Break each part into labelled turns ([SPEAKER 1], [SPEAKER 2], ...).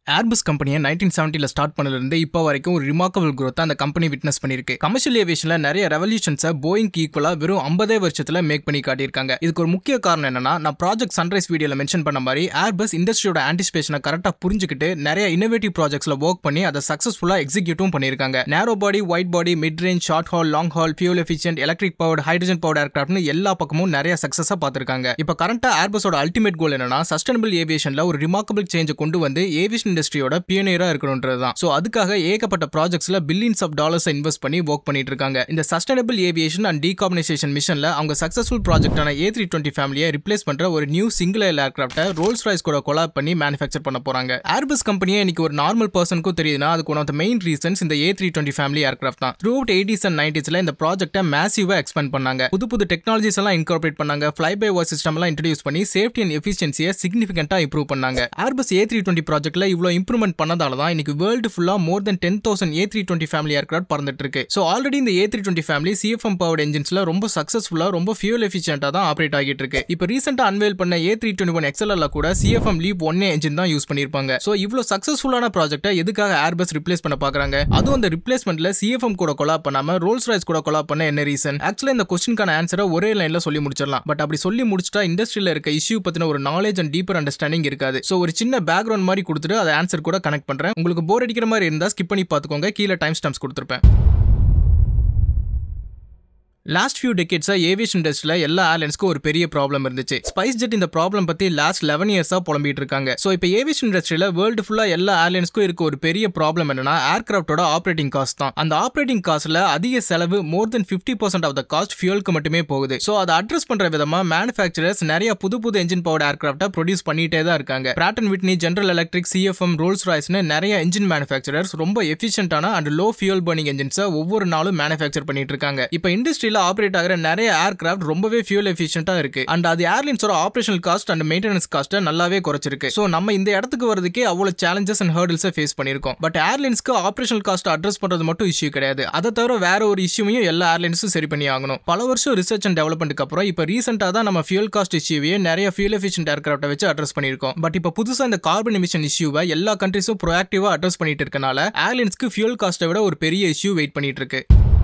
[SPEAKER 1] Airbus கம்பெனியை nineteen செவன்ட்டியில் start பண்ணதுலேருந்து இப்போ வரைக்கும் ஒரு ரிமார்க்கபிள் growth அந்த கம்பெனி விட்னஸ் பண்ணியிருக்கு கமர்ஷியல் ஏவியேஷனில் நிறைய ரெவல்யூஷன்ஸை போயிங்க்கு ஈக்குவலாக வெறும் ஐம்பதே வருஷத்தில் மேக் பண்ணி காட்டியிருக்காங்க இதுக்கு ஒரு முக்கிய காரணம் என்னன்னா நான் ப்ராஜெக்ட் சன்ரைஸ் வீடியோவில் மென்ஷன் பண்ண மாதிரி ஏர்பஸ் இண்டஸ்ட்ரியோட ஆன்டிசிபேஷனை கரெக்டாக புரிஞ்சுக்கிட்டு நிறைய இன்னோவேட்டிவ் ப்ராஜெக்ட்ஸில் ஒர்க் பண்ணி அதை சக்ஸஸ்ஃபுல்லாக எக்ஸிக்யூட்டும் பண்ணியிருக்காங்க narrow body wide body mid range short haul long haul fuel efficient electric power hydrogen power ஏர்கிராஃப்ட்னு எல்லா பக்கமும் நிறைய சக்ஸஸாக பார்த்துருக்காங்க இப்போ கரண்ட்டாக ஏர்பஸோட அல்டிமேட் கோல் என்னன்னா சஸ்டைனபிள் ஏவியேஷனில் ஒரு ரிமார்க்கபிள் சேஞ்சை கொண்டு வந்து ஏவியேஷன் இண்டஸ்ட்ரியோட பியனியரா இருக்கணும்ன்றது தான் ஸோ அதுக்காக ஏகப்பட்ட ப்ராஜெக்ட்ஸ்ல பில்லியன்ஸ் ஆஃப் டாலர்ஸ் இன்வெஸ்ட் பண்ணி ஒர்க் பண்ணிட்டு இருக்காங்க இந்த சஸ்டைனபிள் ஏவியேஷன் அண்ட் டீகார்பனைசேஷன் மிஷன்ல அவங்க சக்சஸ்ஃபுல் ப்ராஜெக்டான ஏ த்ரீ டுவெண்ட்டி ஃபேமிலியை ரிப்ளேஸ் பண்ற ஒரு நியூ சிங்கிள் ஏர் ஏர்கிராஃப்டை ரோல்ஸ் ராய்ஸ் கூட கொலாப் பண்ணி மேனுஃபேக்சர் பண்ண போறாங்க ஏர்பஸ் கம்பெனியே இன்னைக்கு ஒரு நார்மல் பர்சனுக்கும் தெரியுதுன்னா அதுக்கு one of the main reasons இந்த A three twenty family aircraft தான் த்ரூ அவுட் எயிட்டிஸ் அண்ட் நைன்டிஸ்ல இந்த ப்ராஜெக்ட்டை மேசிவா எக்ஸ்பெண்ட் பண்ணாங்க புது புது டெக்னாலஜிஸ் எல்லாம் இன்கார்பரேட் பண்ணாங்க ஃபிளை பை வார் சிஸ்டம் எல்லாம் இன்ட்ரடியூஸ் பண்ணி சேஃப்டி அண்ட் எஃபிஷியன்சியை சிக்னிஃபிகண்டா இம்ப்ரூவ் பண்ணாங்க ஏர்பஸ் ஏ த்ரீ டுவெண்ட்டி ப்ராஜெக்ட்ல இவ்வளோ இம்ப்ரூவ்மெண்ட் பண்ணதால தான் இன்னைக்கு வேர்ல்டு ஃபுல்லா more than ten thousand A three twenty family aircraft பறந்துட்டு இருக்கு ஸோ ஆல்ரெடி இந்த A three twenty family CFM power என்ஜின்ஸ்ல ரொம்ப சக்ஸஸ்ஃபுல்லா ரொம்ப ஃபியூல் எஃபிஷியன்ட்டா தான் ஆப்ரேட் ஆகிட்டு இருக்கு இப்போ ரீசெண்டா அன்வேல் பண்ண ஏ த்ரீ டுவெண்ட்டி ஒன் எக்ஸல்ல கூட சிஎஃப்எம் லீப் ஒன்னே என்ஜின் தான் யூஸ் பண்ணிருப்பாங்க ஸோ இவ்வளோ சக்ஸஸ்ஃபுல்லான ப்ராஜெக்ட்டை எதுக்காக ஏர்பஸ் ரிப்ளேஸ் பண்ண பாக்குறாங்க அதுவும் அந்த ரிப்ளேஸ்மெண்ட்ல சிஎஃப்எம் கூட கொலாப் பண்ணாம ரோல்ஸ் ராய்ஸ் கூட கொலாப் பண்ண என்ன ரீசன் ஆக்சுவலா இந்த கொஸ்டினுக்கான ஆன்சரை ஒரே லைன்ல சொல்லி முடிச்சிடலாம் பட் அப்படி சொல்லி முடிச்சிட்டா இண்டஸ்ட்ரியில இருக்க இஷ்யூ பத்தின ஒரு நாலேஜ் அண்ட் டீப்பர் அண்டர்ஸ்டாண்டிங் இருக்காது ஸோ ஒரு சின்ன பேக்ரவுண்ட் மாதிரி கொடுத்துட்டு அதை ஆன்சர் கூட கனெக்ட் பண்றேன் உங்களுக்கு போர் அடிக்கிற மாதிரி இருந்தா ஸ்கிப் பண்ணி பார்த்துக்கோங்க கீழே டைம் ஸ்டாம்ப்ஸ் கொடுத்துருப்பேன் லாஸ்ட் ஃபியூ டெக்கேட்ஸா ஏவியேஷன் இண்டஸ்ட்ரியில் எல்லா ஏர்லைன்ஸ்க்கும் ஒரு பெரிய ப்ராப்ளம் இருந்துச்சு ஸ்பைஸ் ஜெட் இந்த ப்ராப்ளம் பத்தி லாஸ்ட் லெவன் இயர்ஸா புலம்பிட்டு இருக்காங்க ஸோ இப்போ ஏவியேஷன் இண்டஸ்ட்ரியில் வேர்ல்டு ஃபுல்லா எல்லா ஏர்லைன்ஸ்க்கும் இருக்க ஒரு பெரிய ப்ராப்ளம் என்னன்னா ஏர்கிராஃப்டோட ஆப்ரேட்டிங் காஸ்ட் தான் அந்த ஆப்ரேட்டிங் காஸ்ட்ல அதிக செலவு more than fifty percent of the cost ஃபியூலுக்கு மட்டுமே போகுது ஸோ அதை அட்ரஸ் பண்ற விதமா மேனுஃபேக்சரர்ஸ் நிறைய புது புது என்ஜின் பவர் ஏர்கிராஃப்டை ப்ரொடியூஸ் பண்ணிட்டே தான் இருக்காங்க Pratt Whitney General Electric CFM Rolls ராய்ஸ்னு நிறைய என்ஜின் மேனுஃபேக்சரர்ஸ் ரொம்ப எஃபிஷியன்டான அண்ட் லோ ஃபியூல் பர்னிங் என்ஜின்ஸை ஒவ்வொரு நாளும் மேனுஃபேக்சர் பண்ணிட்டு இருக்காங்க இப்போ இண்டஸ்ட்ரியில் ஆப்ரேட் ஆகிற நிறைய ஏர்கிராஃப்ட் ரொம்பவே ஃபியூல் எஃபிஷியன்ட்டா இருக்கு அண்ட் அது ஏர்லைன்ஸோட ஆப்ரேஷனல் காஸ்ட் அண்ட் மெயின்டெனன்ஸ் காஸ்ட்டை நல்லாவே குறைச்சிருக்கு ஸோ நம்ம இந்த இடத்துக்கு வரதுக்கே அவ்வளோ சேலஞ்சஸ் அண்ட் ஹர்டில்ஸை ஃபேஸ் பண்ணியிருக்கோம் பட் ஏர்லைன்ஸ்க்கு ஆப்ரேஷனல் காஸ்ட் அட்ரஸ் பண்றது மட்டும் இஷ்யூ கிடையாது அதை தவிர வேற ஒரு இஷ்யூவையும் எல்லா ஏர்லைன்ஸும் சரி பண்ணி ஆகணும் பல வருஷம் ரிசர்ச் அண்ட் டெவலப்மெண்ட்டுக்கு அப்புறம் இப்போ ரீசெண்டாக தான் நம்ம ஃபியூல் காஸ்ட் இஷ்யூவையே நிறைய ஃபியூல் எஃபிஷியன்ட் ஏர்கிராஃப்ட்டை வச்சு அட்ரஸ் பண்ணியிருக்கோம் பட் இப்போ புதுசாக இந்த கார்பன் எமிஷன் இஷ்யூவை எல்லா கண்ட்ரிஸும் ப்ரோஆக்டிவாக அட்ரஸ் பண்ணிட்டு இருக்கனால ஏர்லைன்ஸ்க்கு ஃபியூல் காஸ்ட்டை விட ஒரு பெரிய இஷ்யூ வெயிட் பண்ணிட்டு இருக்கு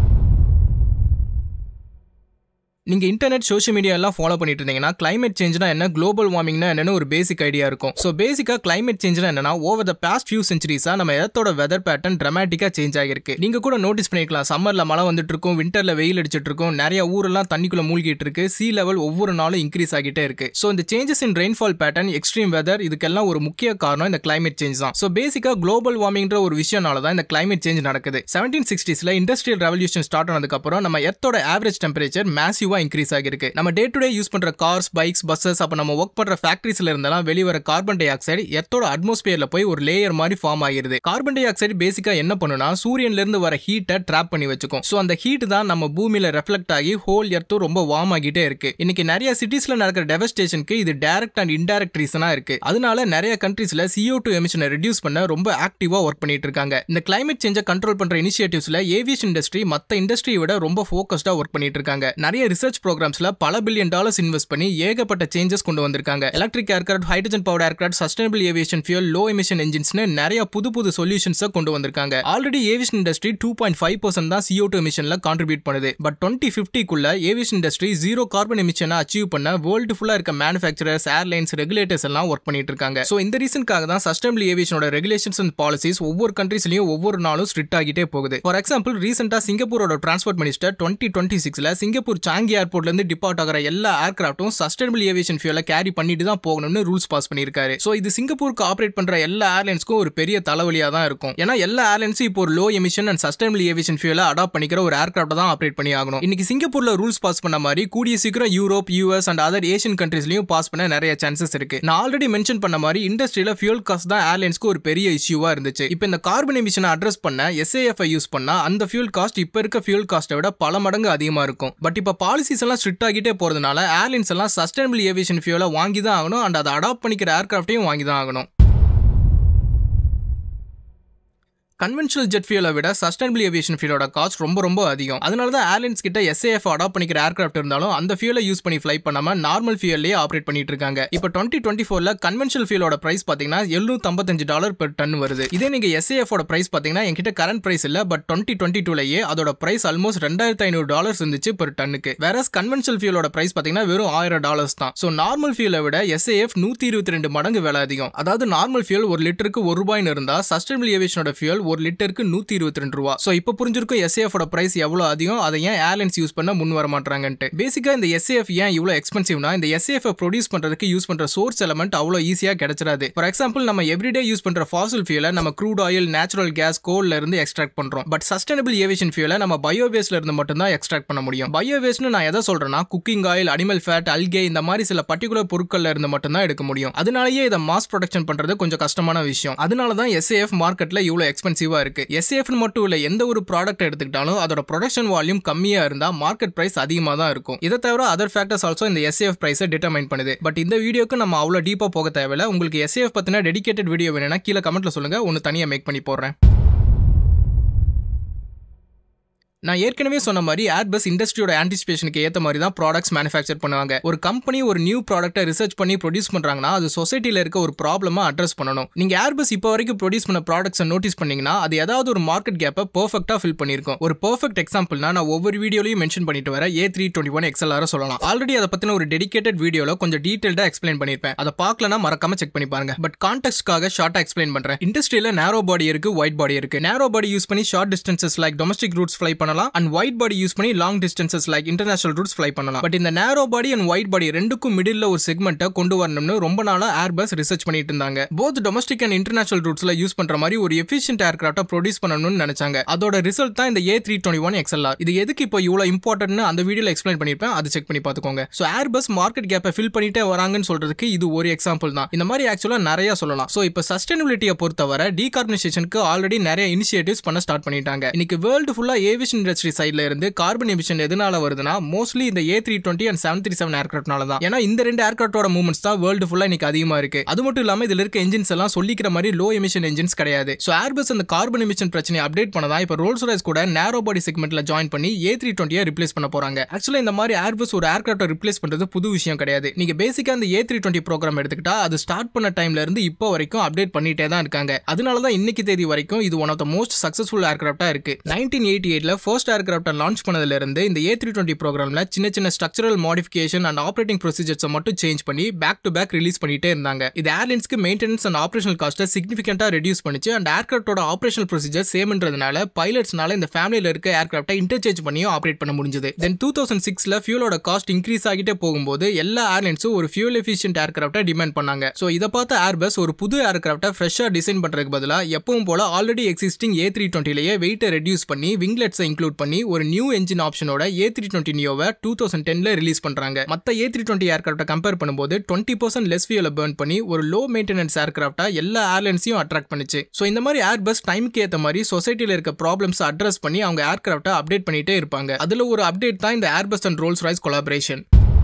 [SPEAKER 1] நீங்க இன்டர்நெட் சோஷியல் மீடியா எல்லாம் ஃபாலோ பண்ணிட்டு இருந்தீங்கன்னா கிளைமேட் சேஞ்ச்னா என்ன குளோபல் வார்மிங்னா என்னன்னு ஒரு பேசிக் ஐடியா இருக்கும் ஸோ பேசிக்கா கிளைமேட் சேஞ்ச்னா என்னன்னா ஓவர் த பாஸ்ட் ஃபியூ சென்ச்சுரிஸா நம்ம எர்த்தோட வெதர் பேட்டர்ன் டிராமட்டிக்கா சேஞ்ச் ஆகிருக்கு நீங்க கூட நோட்டீஸ் பண்ணிருக்கலாம் சம்மர்ல மழை வந்துட்டு இருக்கும் விண்டர்ல வெயில் அடிச்சிட்டு இருக்கும் நிறைய ஊரெல்லாம் தண்ணிக்குள்ள மூழ்கிட்டு இருக்கு சி லெவல் ஒவ்வொரு நாளும் இன்க்ரீஸ் ஆகிட்டே இருக்கு ஸோ இந்த changes in rainfall pattern extreme weather இதுக்கெல்லாம் ஒரு முக்கிய காரணம் இந்த கிளைமேட் சேஞ்ச் தான் ஸோ பேசிக்கா குளோபல் வார்மிங்ன்ற ஒரு விஷயனால தான் இந்த கிளைமேட் சேஞ்ச் நடக்குது செவன்டீன் சிக்ஸ்டீஸ்ல இண்டஸ்ட்ரியல் ரெவல்யூஷன் ஸ்டார்ட் ஆனதுக்கு அப்புறம் நம்ம எர்த்தோட ஆவரேஜ் டெம்பரேச்சர் மேசிவா இன்க்ரீஸ் ஆகிருக்கு நம்ம டே டு டே யூஸ் பண்ற கார்ஸ் பைக்ஸ் பஸ்ஸஸ் அப்ப நம்ம ஒர்க் பண்ற ஃபேக்டரிஸ்ல இருந்தெல்லாம் வெளிவர கார்பன் டை ஆக்சைடு எர்த்தோட அட்மாஸ்பியர்ல போய் ஒரு லேயர் மாதிரி ஃபார்ம் ஆகிருது கார்பன் டை ஆக்சைடு பேசிக்கா என்ன பண்ணுனா சூரியன்ல இருந்து வர ஹீட்டை ட்ராப் பண்ணி வச்சுக்கும் ஸோ அந்த ஹீட் தான் நம்ம பூமியில ரெஃப்ளெக்ட் ஆகி ஹோல் எர்த்தும் ரொம்ப வார்ம் ஆகிட்டே இருக்கு இன்னைக்கு நிறைய சிட்டிஸ்ல நடக்கிற டெவஸ்டேஷனுக்கு இது டைரக்ட் அண்ட் இன்டைரக்ட் ரீசனா இருக்கு அதனால நிறைய கண்ட்ரீஸ்ல சிஓ டூ எமிஷனை ரெடியூஸ் பண்ண ரொம்ப ஆக்டிவா ஒர்க் பண்ணிட்டு இருக்காங்க இந்த கிளைமேட் சேஞ்சை கண்ட்ரோல் பண்ற இனிஷியேட்டிவ்ஸ்ல ஏவியேஷன் இண்டஸ்ட்ரி மத்த இண்டஸ்ட்ரியை விட ரொம்ப ஃபோக்கஸ்டா ஒர்க் பண்ணிட்டு இருக்காங்க நிறைய ரிசர்ச் ப்ரோக்ராம்ஸ்ல பல பில்லியன் டாலர்ஸ் இன்வெஸ்ட் பண்ணி ஏகப்பட்ட சேஞ்சஸ் கொண்டு வந்திருக்காங்க electric aircraft hydrogen power aircraft sustainable aviation fuel low emission என்ஜின்ஸ்னு நிறைய புது புது சொல்யூஷன்ஸை கொண்டு வந்திருக்காங்க already aviation industry two point five percent தான் சிஓ டூ எமிஷன்ல கான்ட்ரிபியூட் பண்ணுது பட் டுவெண்ட்டி ஃபிஃப்டிக்குள்ள ஏவியேஷன் இண்டஸ்ட்ரி ஜீரோ கார்பன் எமிஷனை அச்சீவ் பண்ண வேர்ல்டு ஃபுல்லா இருக்க மேனுஃபேக்சரர்ஸ் ஏர்லைன்ஸ் ரெகுலேட்டர்ஸ் எல்லாம் ஒர்க் பண்ணிட்டு இருக்காங்க ஸோ இந்த ரீசனுக்காக தான் சஸ்டைனபிள் ஏவியேஷனோட ரெகுலேஷன்ஸ் அண்ட் பாலிசிஸ் ஒவ்வொரு கண்ட்ரீஸ்லயும் ஒவ்வொரு நாளும் ஸ்ட்ரிக்ட் ஆகிட்டே போகுது ஃபார் எக்ஸாம்பிள் ரீசெண்டா சிங்கப்பூரோட டிரான்ஸ்போர்ட் மினிஸ்டர் டுவெண்ட்டி டுவெண்ட்டி சிக்ஸ்ல சிங்கப்பூர் சாங்கி ஏர்போர்ட்ல இருந்து டிபார்ட் ஆகிற எல்லா ஏர்கிராஃப்ட்டும் சஸ்டைனபிள் ஏவியேஷன் ஃபியூலை கேரி பண்ணிட்டு தான் போகணும்னு ரூல்ஸ் பாஸ் பண்ணியிருக்காரு ஸோ இது சிங்கப்பூருக்கு ஆப்ரேட் பண்ற எல்லா ஏர்லைன்ஸ்க்கும் ஒரு பெரிய தலைவலியா தான் இருக்கும் ஏன்னா எல்லா ஏர்லைன்ஸும் இப்போ ஒரு low emission and sustainable aviation ஃபியூலை அடாப்ட் பண்ணிக்கிற ஒரு ஏர்கிராஃப்ட் தான் ஆப்ரேட் பண்ணி ஆகணும் இன்னைக்கு சிங்கப்பூர்ல ரூல்ஸ் பாஸ் பண்ண மாதிரி கூடிய சீக்கிரம் Europe US and other Asian கண்ட்ரீஸ்லயும் பாஸ் பண்ண நிறைய சான்சஸ் இருக்கு நான் ஆல்ரெடி மென்ஷன் பண்ண மாதிரி இண்டஸ்ட்ரியில ஃபியூல் காஸ்ட் தான் ஏர்லைன்ஸ்க்கு ஒரு பெரிய இஷ்யூவா இருந்துச்சு இப்போ இந்த கார்பன் எமிஷனை அட்ரஸ் பண்ண எஸ்ஏஎஃப் யூஸ் பண்ணா அந்த ஃபியூல் காஸ்ட் இப்போ இருக்க ஃபியூல் காஸ்ட்டை விட பல மடங்கு அதிகமா இருக்கும் பட் இப்போ பாலிசிஸ் எல்லாம் ஸ்ட்ரிக்ட் ஆகிட்டே போறதுனால ஏர்லைன்ஸ் எல்லாம் சஸ்டைனபிள் ஏவியேஷன் ஃபியூலை வாங்கி தான் ஆகணும் அண்ட் அதை அடாப்ட் பண்ணிக்கிற ஏர்கிராஃப்டையும் வாங்கி தான் ஆகணும் கன்வென்ஷனல் ஜெட் ஃபியூலை விட சஸ்டைனபிள் ஏவியேஷன் ஃபியூலோட காஸ்ட் ரொம்ப ரொம்ப அதிகம் அதனால தான் ஏர்லைன்ஸ் கிட்ட எஸ்ஏஎஃப் அடாப்ட் பண்ணிக்கிற ஏர்கிராஃப்ட் இருந்தாலும் அந்த ஃபியூலை யூஸ் பண்ணி ஃபிளை பண்ணாம நார்மல் ஃபியூல்லேயே ஆப்ரேட் பண்ணிட்டு இருக்காங்க இப்போ டுவெண்ட்டி டுவெண்ட்டி ஃபோர்ல கன்வென்ஷனல் ஃபியூலோட பிரைஸ் பாத்தீங்கன்னா எழுநூத்தம்பத்தஞ்சு டாலர் பெர் டன் வருது இதே நீங்க எஸ்ஏஎஃப் ஓட பிரைஸ் பாத்தீங்கன்னா என்கிட்ட கரண்ட் பிரைஸ் இல்ல பட் டுவெண்ட்டி டுவெண்ட்டி டூலயே அதோட பிரைஸ் ஆல்மோஸ்ட் ரெண்டாயிரத்தி ஐநூறு டாலர்ஸ் இருந்துச்சு பெர் டன்னுக்கு வேற கன்வென்ஷனல் ஃபியூலோட பிரைஸ் பாத்தீங்கன்னா வெறும் ஆயிரம் டாலர்ஸ் தான் ஸோ நார்மல் ஃபியூலை விட எஸ்ஏஎஃப் நூத்தி இருபத்தி ரெண்டு மடங்கு விலை அதிகம் அதாவது நார்மல் ஃபியூல் ஒரு லிட்டருக்கு ஒரு ரூபாய்னு இருந்தா சஸ்டைனபிள் ஏவியேஷனோட ஃபியூல் ஒரு லிட்டருக்கு நூத்தி இருபத்தி ரெண்டு ரூபா ஸோ இப்போ புரிஞ்சிருக்கும் எஸ்ஏஎஃப் ஓட பிரைஸ் எவ்வளவு அதிகம் அதை ஏன் ஏர்லைன்ஸ் யூஸ் பண்ண முன் வர மாட்டாங்கன்ட்டு பேசிக்கா இந்த எஸ்ஏஎஃப் ஏன் இவ்வளவு எக்ஸ்பென்சிவ்னா இந்த எஸ்ஏஎஃப் ப்ரொடியூஸ் பண்றதுக்கு யூஸ் பண்ற சோர்ஸ் எலமெண்ட் அவ்வளவு ஈஸியா கிடைச்சிடாது ஃபார் எக்ஸாம்பிள் நம்ம எவ்ரிடே யூஸ் பண்ற ஃபாசில் ஃபியூலை நம்ம க்ரூட் ஆயில் நேச்சுரல் கேஸ் கோல்ல இருந்து எக்ஸ்ட்ராக்ட் பண்றோம் பட் சஸ்டைனபிள் ஏவியேஷன் ஃபியூலை நம்ம பயோ வேஸ்ட்ல இருந்து மட்டும் தான் எக்ஸ்ட்ராக்ட் பண்ண முடியும் பயோ வேஸ்ட்னு நான் எதை சொல்றேன்னா cooking oil animal fat algae இந்த மாதிரி சில பர்டிகுலர் பொருட்கள்ல இருந்து மட்டும் தான் எடுக்க முடியும் அதனாலேயே இதை மாஸ் ப்ரொடக்ஷன் பண்றது கொஞ்சம் கஷ்டமான விஷயம் அதனால தான் எஸ்ஏஎஃப் மார்க்கெட்ல இவ்வளவு எக்ஸ்பென்சிவா இருக்கு எஸ்ஏஎஃப் மட்டும் இல்ல எந்த ஒரு ப்ராடக்ட் எடுத்துக்கிட்டாலும் அதோட ப்ரொடக்ஷன் வால்யூம் கம்மியா இருந்தா மார்க்கெட் பிரைஸ் அதிகமா தான் இருக்கும் இதை தவிர அதர் ஃபேக்டர்ஸ் ஆல்சோ இந்த எஸ்ஏஎஃப் பிரைஸை டிட்டர்மைன் பண்ணுது பட் இந்த வீடியோக்கு நம்ம அவ்வளோ டீப்பா போக தேவையில்ல உங்களுக்கு எஸ்ஏஎஃப் பத்தின டெடிகேட்டட் வீடியோ வேணும்னா கீழே கமெண்ட்ல சொல்லுங்க ஒன்று தனியா மேக் பண்ணி போடுறேன் நான் ஏற்கனவே சொன்ன மாதிரி ஏர்பஸ் இண்டஸ்ட்ரியோட ஆன்டிசிபேஷனுக்கு ஏற்ற மாதிரி தான் ப்ராடக்ட்ஸ் மேனுஃபேக்சர் பண்ணுவாங்க ஒரு கம்பெனி ஒரு நியூ ப்ராடக்ட்டை ரிசர்ச் பண்ணி ப்ரொடியூஸ் பண்றாங்கன்னா அது சொசைட்டில இருக்க ஒரு ப்ராப்ளமா அட்ரஸ் பண்ணணும் நீங்க ஏர்பஸ் இப்போ வரைக்கும் ப்ரொடியூஸ் பண்ண ப்ராடக்ட்ஸை நோட்டீஸ் பண்ணீங்கன்னா அது ஏதாவது ஒரு மார்க்கெட் கேப்பை பர்ஃபெக்டா ஃபில் பண்ணிருக்கும் ஒரு பர்ஃபெக்ட் எக்ஸாம்பிள்னா நான் ஒவ்வொரு வீடியோலையும் மென்ஷன் பண்ணிட்டு வர A three twenty one XLR சொல்லலாம் ஆல்ரெடி அதை பத்தின ஒரு டெடிகேட்டட் வீடியோல கொஞ்சம் டீடைல்டா எக்ஸ்பிளைன் பண்ணிருப்பேன் அதை பார்க்கலனா மறக்காம செக் பண்ணி பாருங்க பட் கான்டெக்ட்காக ஷார்ட்டா எக்ஸ்பிளைன் பண்றேன் இண்டஸ்ட்ரியில நேரோ பாடி இருக்கு ஒயிட் பாடி இருக்கு நேரோ பாடி யூஸ் பண்ணி short distances like domestic routes fly பண்ணலாம் அண்ட் ஒயிட் பாடி யூஸ் பண்ணி long distances like international routes fly பண்ணலாம் பட் இந்த நேரோ பாடி அண்ட் ஒயிட் பாடி ரெண்டுக்கும் மிடில் ஒரு செக்மெண்ட்டை கொண்டு வரணும்னு ரொம்ப நாளா ஏர்பஸ் ரிசர்ச் பண்ணிட்டு இருந்தாங்க போத் டொமஸ்டிக் அண்ட் இன்டர்நேஷனல் ரூட்ஸ்ல யூஸ் பண்ற மாதிரி ஒரு எஃபிஷியன்ட் ஏர்கிராஃப்டை ப்ரொடியூஸ் பண்ணணும்னு நினைச்சாங்க அதோட ரிசல்ட் தான் இந்த A three twenty one XLR இது எதுக்கு இப்போ இவ்வளவு இம்பார்ட்டன்ட்னு அந்த வீடியோல எக்ஸ்பிளைன் பண்ணிருப்பேன் அதை செக் பண்ணி பார்த்துக்கோங்க ஸோ ஏர்பஸ் மார்க்கெட் கேப்பை ஃபில் பண்ணிட்டே வராங்கன்னு சொல்றதுக்கு இது ஒரு எக்ஸாம்பிள் தான் இந்த மாதிரி ஆக்சுவலா நிறைய சொல்லலாம் ஸோ இப்போ சஸ்டைனபிலிட்டியை பொறுத்தவரை டீகார்பனைசேஷனுக்கு ஆல்ரெடி நிறைய இனிஷியேட்டிவ்ஸ் பண்ண ஸ்டார்ட் பண்ணிட்டாங்க இன்னைக்கு வேர்ல்டு ஃபுல்லா ஏவியேஷன் இண்டஸ்ட்ரி சைட்ல இருந்து கார்பன் எமிஷன் எதனால வருதுன்னா மோஸ்ட்லி இந்த A three twenty and seven three seven ஏர்கிராஃப்ட்னால தான் ஏன்னா இந்த ரெண்டு ஏர்கிராஃப்டோட மூவ்மெண்ட்ஸ் தான் வேர்ல்டு ஃபுல்லா இன்னைக்கு அதிகமா இருக்கு அது மட்டும் இல்லாம இதுல இருக்க என்ஜின்ஸ் எல்லாம் சொல்லிக்கிற மாதிரி லோ எமிஷன் என்ஜின்ஸ் கிடையாது ஸோ ஏர்பஸ் அந்த கார்பன் எமிஷன் பிரச்சனையை அப்டேட் பண்ணதான் இப்போ ரோல்ஸ் ரைஸ் கூட நேரோ பாடி செக்மெண்ட்ல ஜாயின் பண்ணி ஏ த்ரீ டுவெண்ட்டியை ரிப்ளேஸ் பண்ண போறாங்க ஆக்சுவலா இந்த மாதிரி ஏர்பஸ் ஒரு ஏர்கிராஃப்டை ரிப்ளேஸ் பண்றது புது விஷயம் கிடையாது நீங்க பேசிக்கா அந்த ஏ த்ரீ டுவெண்ட்டி ப்ரோக்ராம் எடுத்துக்கிட்டா அது ஸ்டார்ட் பண்ண டைம்ல இருந்து இப்போ வரைக்கும் அப்டேட் பண்ணிட்டே தான் இருக்காங்க அதனால தான் இன்னைக்கு தேதி வரைக்கும் இது one of the most successful ஏர்கிராஃப்டா இருக்கு நைன்டீன் எயிட்டி எயிட்ல ஃபர்ஸ்ட் ஏர்கிராஃப்டை லான்ச் பண்ணதுல இருந்து இந்த ஏ த்ரீ டுவெண்ட்டி ப்ரோக்ராம்ல சின்ன சின்ன ஸ்ட்ரக்சரல் மாடிஃபிகேஷன் அண்ட் ஆப்ரேட்டிங் ப்ரொசீஜர்ஸை மட்டும் சேஞ்ச் பண்ணி பேக் டு பேக் ரிலீஸ் பண்ணிட்டே இருந்தாங்க இது ஏர்லைன்ஸ்க்கு மெயின்டெனன்ஸ் அண்ட் ஆப்ரேஷனல் காஸ்ட்டை சிக்னிஃபிகண்டா ரெடியூஸ் பண்ணிச்சு அண்ட் ஏர்கிராஃப்டோட ஆப்ரேஷனல் ப்ரொசீஜர் சேம்ன்றதுனால பைலட்ஸ்னால இந்த ஃபேமிலியில் இருக்க ஏர்கிராஃப்டை இன்டர்சேஞ்ச் பண்ணியும் ஆப்ரேட் பண்ண முடிஞ்சது தென் டூ தௌசண்ட் சிக்ஸ்ல ஃபியூலோட காஸ்ட் இன்க்ரீஸ் ஆகிட்டே போகும்போது எல்லா ஏர்லைன்ஸும் ஒரு ஃபியூல் எஃபிஷியன்ட் ஏர்கிராஃப்டை டிமாண்ட் பண்ணாங்க ஸோ இதை பார்த்த ஏர்பஸ் ஒரு புது ஏர்கிராஃப்டை ஃப்ரெஷ்ஷாக டிசைன் பண்றதுக்கு பதிலாக எப்பவும் போல ஆல்ரெடி எக்ஸிஸ்டிங் ஏ த்ரீ டுவெண்ட்டிலேயே வெயிட்டை ரெடியூஸ் பண்ணி விங்லெட்ஸை இன்க்ளூட் பண்ணி ஒரு நியூ என்ஜின் ஆப்ஷனோட ஏ த்ரீ டுவெண்ட்டி நியோவை டூ தௌசண்ட் டென்ல ரிலீஸ் பண்றாங்க மத்த ஏ த்ரீ டுவெண்ட்டி ஏர்கிராஃப்டை கம்பேர் பண்ணும்போது டுவெண்ட்டி பர்சன்ட் லெஸ் ஃபியூலை பர்ன் பண்ணி ஒரு லோ மெயின்டெனன்ஸ் ஏர்கிராஃப்டா எல்லா ஏர்லைன்ஸையும் அட்ராக்ட் பண்ணுச்சு ஸோ இந்த மாதிரி ஏர்பஸ் டைம்க்கு ஏற்ற மாதிரி சொசைட்டியில் இருக்க ப்ராப்ளம்ஸ் அட்ரஸ் பண்ணி அவங்க ஏர்கிராஃப்டை அப்டேட் பண்ணிட்டே இருப்பாங்க அதுல ஒரு அப்டேட் தான் இந்த Airbus and Rolls Royce collaboration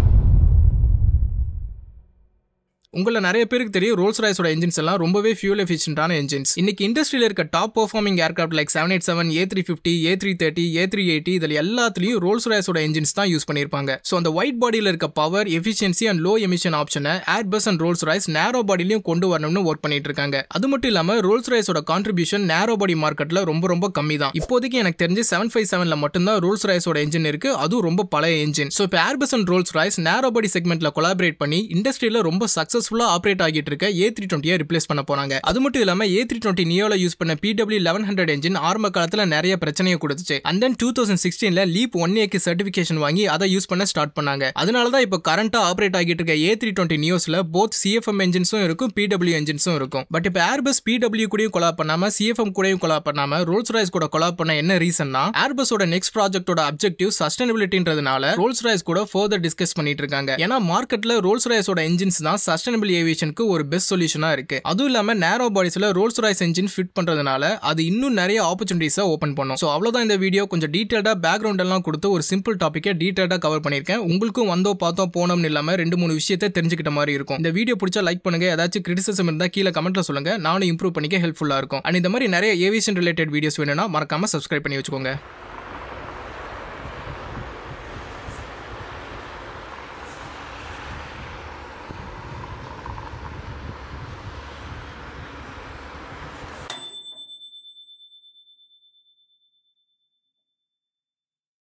[SPEAKER 1] உங்களை நிறைய பேருக்கு தெரியும் ரோல்ஸ் ராய்ஸோட என்ஜின்ஸ் எல்லாம் ரொம்பவே ஃபியூல் எஃபிஷியன்டான என்ஜின்ஸ் இன்னைக்கு இண்டஸ்ட்ரியில் இருக்க top performing aircraft like seven eight seven A three fifty A three thirty A three eighty இதில் எல்லாத்துலையும் ரோல்ஸ் ராய்ஸோட என்ஜின்ஸ் தான் யூஸ் பண்ணியிருப்பாங்க ஸோ அந்த ஒயிட் பாடியில் இருக்க power efficiency and low emission ஆப்ஷனை Airbus and Rolls Royce narrow பாடிலையும் கொண்டு வரணும்னு ஒர்க் பண்ணிட்டு இருக்காங்க அது மட்டும் இல்லாமல் ரோல்ஸ் ராய்ஸோட கான்ட்ரிபியூஷன் நேரோ பாடி மார்க்கெட்டில் ரொம்ப ரொம்ப கம்மி தான் இப்போதைக்கு எனக்கு தெரிஞ்சு செவன் ஃபைவ் செவனில் மட்டும்தான் ரோல்ஸ் ராய்ஸோட என்ஜின் இருக்கு அதுவும் ரொம்ப பழைய என்ஜின் ஸோ இப்போ Airbus and Rolls Royce narrow body செக்மெண்ட்ல collaborate பண்ணி இண்டஸ்ட்ரியில் ரொம்ப சக்ஸஸ்ஃபுல்லாக ஆப்ரேட் ஆகிட்டு இருக்க ஏ த்ரீ டுவெண்ட்டியை ரிப்ளேஸ் பண்ண போறாங்க அது மட்டும் இல்லாம ஏ த்ரீ டுவெண்ட்டி நியோல யூஸ் பண்ண பிடபிள்யூ லெவன் ஹண்ட்ரட் என்ஜின் ஆரம்ப காலத்துல நிறைய பிரச்சனையை கொடுத்துச்சு அண்ட் தென் டூ தௌசண்ட் சிக்ஸ்டீன்ல லீப் ஒன் ஏக்கு சர்டிபிகேஷன் வாங்கி அதை யூஸ் பண்ண ஸ்டார்ட் பண்ணாங்க அதனால தான் இப்போ கரண்டா ஆப்ரேட் ஆகிட்டு இருக்க ஏ த்ரீ டுவெண்ட்டி நியோஸ்ல போத் சிஎஃப்எம் என்ஜின்ஸும் இருக்கும் பிடபிள்யூ என்ஜின்ஸும் இருக்கும் பட் இப்போ ஏர்பஸ் பிடபிள்யூ கூடயும் கொலா பண்ணாம சிஎஃப்எம் கூடயும் கொலா பண்ணாம ரோல்ஸ் ராய்ஸ் கூட கொலா பண்ண என்ன ரீசன்னா ஏர்பஸோட நெக்ஸ்ட் ப்ராஜெக்டோட அப்ஜெக்டிவ் சஸ்டைனபிலிட்டின்றதுனால ரோல்ஸ் ராய்ஸ் கூட ஃபர்தர் டிஸ்கஸ் பண்ணிட்டு இருக்காங்க ஏன்னா மார்க்கெட்ல ரோல்ஸ் ராய்ஸோட என்ஜின்ஸ் தான் சஸ்டைனபிள் ஏவியேஷனுக்கு ஒரு பெஸ்ட் சொல்யூஷனா இருக்கு அதுவும் இல்லாம நேரோ பாடிஸ்ல ரோல்ஸ் ராய்ஸ் என்ஜின் ஃபிட் பண்றதுனால அது இன்னும் நிறைய ஆப்பர்ச்சுனிட்டிஸை ஓப்பன் பண்ணும் ஸோ அவ்வளோதான் இந்த வீடியோ கொஞ்சம் டீட்டெயில்டா பேக்ரவுண்ட் எல்லாம் கொடுத்து ஒரு சிம்பிள் டாப்பிக்கை டீட்டெயில்டா கவர் பண்ணியிருக்கேன் உங்களுக்கும் வந்தோ பார்த்தோ போனோம்னு இல்லாம ரெண்டு மூணு விஷயத்தை தெரிஞ்சுக்கிட்ட மாதிரி இருக்கும் இந்த வீடியோ பிடிச்சா லைக் பண்ணுங்க ஏதாச்சும் கிரிட்டிசிசம் இருந்தா கீழே கமெண்ட்ல சொல்லுங்க நானும் இம்ப்ரூவ் பண்ணிக்க ஹெல்ப்ஃபுல்லா இருக்கும் அண்ட் இந்த மாதிரி நிறைய ஏவியேஷன் ரிலேட்டட் வீடியோஸ் வேணும்னா மறக்காம சப்ஸ்கிரைப் பண்ணி வச்சுக்கோங்க